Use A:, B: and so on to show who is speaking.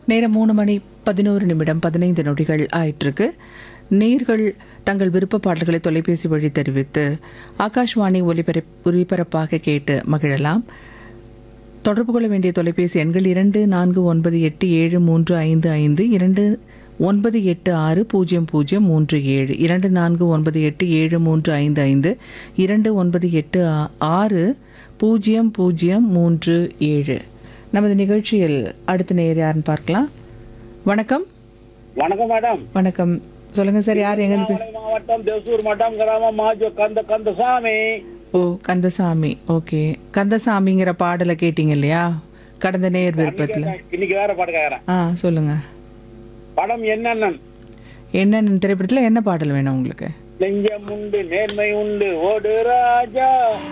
A: நேரம் மூணு மணி பதினோரு நிமிடம் பதினைந்து நொடிகள் ஆயிட்டிருக்கு நேர்கள் தங்கள் விருப்ப பாடல்களை தொலைபேசி வழி தெரிவித்து ஆகாஷ்வாணி ஒலிபரப் ஒலிபரப்பாக கேட்டு மகிழலாம் தொடர்பு கொள்ள வேண்டிய தொலைபேசி எண்கள் இரண்டு நான்கு ஒன்பது எட்டு ஏழு மூன்று ஐந்து ஐந்து இரண்டு ஒன்பது எட்டு ஆறு பூஜ்ஜியம் பூஜ்ஜியம் மூன்று ஏழு இரண்டு நான்கு ஒன்பது எட்டு ஏழு மூன்று ஐந்து ஐந்து இரண்டு ஒன்பது எட்டு ஆ- ஆறு பூஜ்ஜியம் பூஜ்ஜியம் மூன்று ஏழு நமது நிகழ்ச்சியில் அடுத்த நேர் யாருன்னு பார்க்கலாம் வணக்கம்
B: வணக்கம் மேடம்
A: வணக்கம் சொல்லுங்க சார் யார் எங்க பேச
B: திருவண்ணாமலை மாவட்டம் தேசூர் மட்டம் கிராமம் மாஜோ கந்த கந்தசாமி
A: ஓ கந்தசாமி ஓகே கந்தசாமிங்கிற பாடலை கேட்டீங்க இல்லையா கடந்த நேர் விருப்பத்தில்
B: இன்னைக்கு வேற பாட்டு கேக்குறேன்
A: ஆ சொல்லுங்க
B: படம் என்னென்ன
A: என்னென்ன திரைப்படத்தில் என்ன பாடல் வேணும் உங்களுக்கு
B: நெஞ்சம் உண்டு நேர்மை உண்டு ஓடு ராஜா